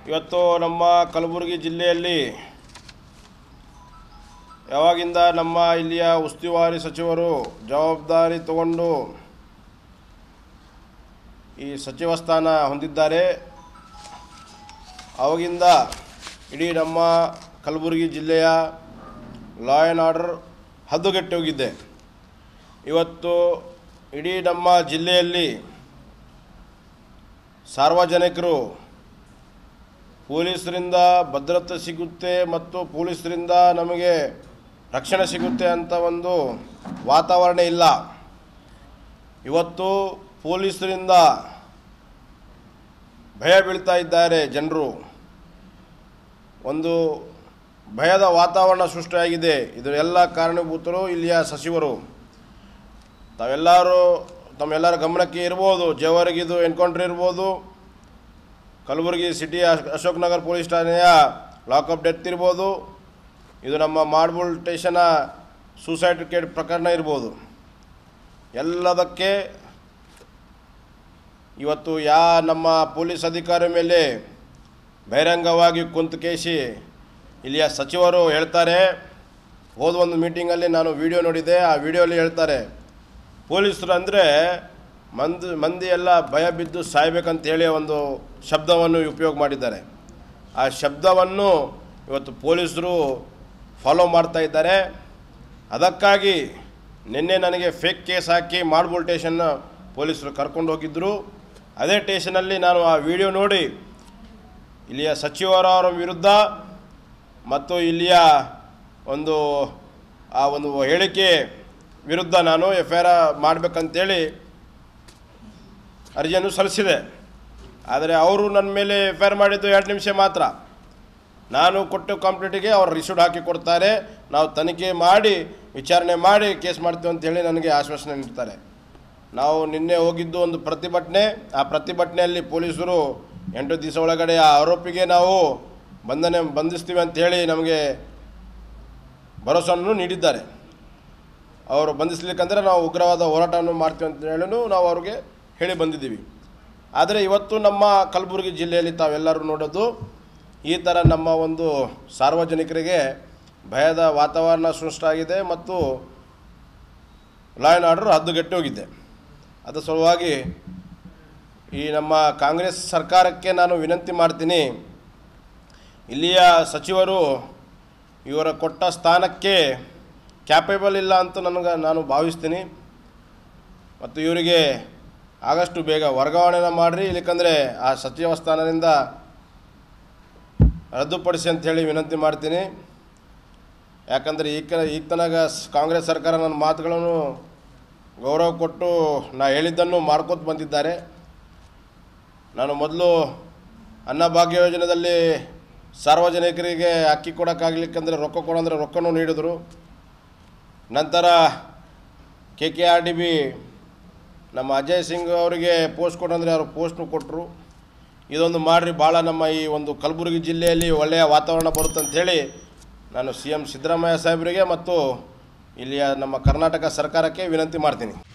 ಇವತ್ತು ನಮ್ಮ ಕಲಬುರಗಿ ಜಿಲ್ಲೆಯಲ್ಲಿ ಯಾವಾಗಿಂದ ನಮ್ಮ ಇಲ್ಲಿಯ ಉಸ್ತುವಾರಿ ಸಚಿವರು ಜವಾಬ್ದಾರಿ ತಗೊಂಡು ಈ ಸಚಿವ ಸ್ಥಾನ ಹೊಂದಿದ್ದಾರೆ ಆವಾಗಿಂದ ಇಡೀ ನಮ್ಮ ಕಲಬುರಗಿ ಜಿಲ್ಲೆಯ ಲಾ ಆ್ಯಂಡ್ ಆರ್ಡರ್ ಹದ್ದುಗೆಟ್ಟು ಹೋಗಿದ್ದೆ ಇವತ್ತು ಇಡೀ ನಮ್ಮ ಜಿಲ್ಲೆಯಲ್ಲಿ ಸಾರ್ವಜನಿಕರು ಪೊಲೀಸರಿಂದ ಭದ್ರತೆ ಸಿಗುತ್ತೆ ಮತ್ತು ಪೊಲೀಸರಿಂದ ನಮಗೆ ರಕ್ಷಣೆ ಸಿಗುತ್ತೆ ಅಂತ ಒಂದು ವಾತಾವರಣ ಇಲ್ಲ ಇವತ್ತು ಪೊಲೀಸರಿಂದ ಭಯ ಬೀಳ್ತಾ ಇದ್ದಾರೆ ಜನರು ಒಂದು ಭಯದ ವಾತಾವರಣ ಸೃಷ್ಟಿಯಾಗಿದೆ ಇದು ಎಲ್ಲ ಕಾರಣಭೂತರು ಇಲ್ಲಿಯ ಸಚಿವರು ತಾವೆಲ್ಲರೂ ತಮ್ಮೆಲ್ಲರ ಗಮನಕ್ಕೆ ಇರ್ಬೋದು ಜೇವರ್ಗಿದು ಎನ್ಕೌಂಟ್ರ್ ಇರ್ಬೋದು ಕಲಬುರಗಿ ಸಿಟಿ ಅಶ್- ಅಶೋಕ್ ನಗರ್ ಪೊಲೀಸ್ ಠಾಣೆಯ ಲಾಕಪ್ ಡೆತ್ ಇರ್ಬೋದು ಇದು ನಮ್ಮ ಮಾಡ್ಬುಲ್ ಸ್ಟೇಷನ ಸೂಸೈಡ್ ಕೇಟ್ ಪ್ರಕರಣ ಇರ್ಬೋದು ಎಲ್ಲದಕ್ಕೆ ಇವತ್ತು ಯಾ ನಮ್ಮ ಪೊಲೀಸ್ ಅಧಿಕಾರಿ ಮೇಲೆ ಬಹಿರಂಗವಾಗಿ ಕುಂತು ಕೇಸಿ ಇಲ್ಲಿಯ ಸಚಿವರು ಹೇಳ್ತಾರೆ ಹೋದ ಒಂದು ಮೀಟಿಂಗಲ್ಲಿ ನಾನು ವಿಡಿಯೋ ನೋಡಿದ್ದೆ ಆ ವಿಡಿಯೋಲಿ ಹೇಳ್ತಾರೆ ಪೊಲೀಸರು ಅಂದರೆ ಮಂದಿ ಮಂದಿ ಎಲ್ಲ ಭಯ ಬಿದ್ದು ಸಾಯ್ಬೇಕಂತ ಹೇಳಿ ಒಂದು ಶಬ್ದವನ್ನು ಉಪಯೋಗ ಮಾಡಿದ್ದಾರೆ ಆ ಶಬ್ದವನ್ನು ಇವತ್ತು ಪೊಲೀಸರು ಫಾಲೋ ಮಾಡ್ತಾ ಇದ್ದಾರೆ ಅದಕ್ಕಾಗಿ ನಿನ್ನೆ ನನಗೆ ಫೇಕ್ ಕೇಸ್ ಹಾಕಿ ಮಾಡ್ಬುಲ್ ಸ್ಟೇಷನ್ನ ಪೊಲೀಸರು ಕರ್ಕೊಂಡು ಹೋಗಿದ್ದರು ಅದೇ ಸ್ಟೇಷನಲ್ಲಿ ನಾನು ಆ ವಿಡಿಯೋ ನೋಡಿ ಇಲ್ಲಿಯ ಸಚಿವರವರ ವಿರುದ್ಧ ಮತ್ತು ಇಲ್ಲಿಯ ಒಂದು ಆ ಒಂದು ಹೇಳಿಕೆ ವಿರುದ್ಧ ನಾನು ಎಫ್ ಐ ಆರ್ ಮಾಡಬೇಕಂತೇಳಿ ಅರ್ಜಿಯನ್ನು ಸಲ್ಲಿಸಿದೆ ಆದರೆ ಅವರು ನನ್ನ ಮೇಲೆ ಎಫ್ ಐ ಆರ್ ಮಾಡಿದ್ದು ಎರಡು ನಿಮಿಷ ಮಾತ್ರ ನಾನು ಕೊಟ್ಟು ಕಂಪ್ಲೇಂಟಿಗೆ ಅವ್ರು ರಿಸೀವ್ಡ್ ಹಾಕಿ ಕೊಡ್ತಾರೆ ನಾವು ತನಿಖೆ ಮಾಡಿ ವಿಚಾರಣೆ ಮಾಡಿ ಕೇಸ್ ಮಾಡ್ತೀವಿ ಅಂತೇಳಿ ನನಗೆ ಆಶ್ವಾಸನೆ ನೀಡ್ತಾರೆ ನಾವು ನಿನ್ನೆ ಹೋಗಿದ್ದು ಒಂದು ಪ್ರತಿಭಟನೆ ಆ ಪ್ರತಿಭಟನೆಯಲ್ಲಿ ಪೊಲೀಸರು ಎಂಟು ದಿವಸ ಒಳಗಡೆ ಆ ಆರೋಪಿಗೆ ನಾವು ಬಂಧನೆ ಬಂಧಿಸ್ತೀವಿ ಅಂತೇಳಿ ನಮಗೆ ಭರವಸೆಯನ್ನು ನೀಡಿದ್ದಾರೆ ಅವರು ಬಂಧಿಸ್ಲಿಕ್ಕಂದ್ರೆ ನಾವು ಉಗ್ರವಾದ ಹೋರಾಟವನ್ನು ಮಾಡ್ತೀವಿ ಅಂತ ಹೇಳೂ ನಾವು ಅವ್ರಿಗೆ ಹೇಳಿ ಬಂದಿದ್ದೀವಿ ಆದರೆ ಇವತ್ತು ನಮ್ಮ ಕಲಬುರಗಿ ಜಿಲ್ಲೆಯಲ್ಲಿ ತಾವೆಲ್ಲರೂ ನೋಡೋದು ಈ ಥರ ನಮ್ಮ ಒಂದು ಸಾರ್ವಜನಿಕರಿಗೆ ಭಯದ ವಾತಾವರಣ ಸೃಷ್ಟಿಯಾಗಿದೆ ಮತ್ತು ಲಾ ಆ್ಯಂಡ್ ಆರ್ಡರ್ ಹದ್ದುಗೆಟ್ಟು ಹೋಗಿದೆ ಅದರ ಸಲುವಾಗಿ ಈ ನಮ್ಮ ಕಾಂಗ್ರೆಸ್ ಸರ್ಕಾರಕ್ಕೆ ನಾನು ವಿನಂತಿ ಮಾಡ್ತೀನಿ ಇಲ್ಲಿಯ ಸಚಿವರು ಇವರ ಕೊಟ್ಟ ಸ್ಥಾನಕ್ಕೆ ಕ್ಯಾಪೇಬಲ್ ಇಲ್ಲ ಅಂತ ನನಗೆ ನಾನು ಭಾವಿಸ್ತೀನಿ ಮತ್ತು ಇವರಿಗೆ ಆದಷ್ಟು ಬೇಗ ವರ್ಗಾವಣೆನ ಮಾಡಿರಿ ಇಲ್ಲಕಂದರೆ ಆ ಸಚಿವ ಸ್ಥಾನದಿಂದ ರದ್ದುಪಡಿಸಿ ಅಂತ ಹೇಳಿ ವಿನಂತಿ ಮಾಡ್ತೀನಿ ಯಾಕಂದರೆ ಈಗ ಈಗ ತನಕ ಸ್- ಕಾಂಗ್ರೆಸ್ ಸರ್ಕಾರ ನನ್ನ ಮಾತುಗಳನ್ನು ಗೌರವ ಕೊಟ್ಟು ನಾ ಹೇಳಿದ್ದನ್ನು ಮಾಡ್ಕೋತ ಬಂದಿದ್ದಾರೆ ನಾನು ಮೊದಲು ಅನ್ನಭಾಗ್ಯ ಯೋಜನೆಯಲ್ಲಿ ಸಾರ್ವಜನಿಕರಿಗೆ ಅಕ್ಕಿ ಕೊಡೋಕ್ಕಾಗ್ಲಿಕ್ಕಂದ್ರೆ ರೊಕ್ಕ ಕೊಡಂದ್ರೆ ರೊಕ್ಕನೂ ನೀಡಿದರು ನಂತರ K K R D B ನಮ್ಮ ಅಜಯ್ ಸಿಂಗ್ ಅವರಿಗೆ ಪೋಸ್ಟ್ ಕೊಟ್ಟಂದರೆ ಅವರು ಪೋಸ್ಟ್ನು ಕೊಟ್ಟರು ಇದೊಂದು ಮಾಡಿರಿ ಭಾಳ ನಮ್ಮ ಈ ಒಂದು ಕಲಬುರಗಿ ಜಿಲ್ಲೆಯಲ್ಲಿ ಒಳ್ಳೆಯ ವಾತಾವರಣ ಬರುತ್ತೆ ಅಂಥೇಳಿ ನಾನು ಸಿ ಎಂ ಸಿದ್ದರಾಮಯ್ಯ ಸಾಹೇಬರಿಗೆ ಮತ್ತು ಇಲ್ಲಿಯ ನಮ್ಮ ಕರ್ನಾಟಕ ಸರ್ಕಾರಕ್ಕೆ ವಿನಂತಿ ಮಾಡ್ತೀನಿ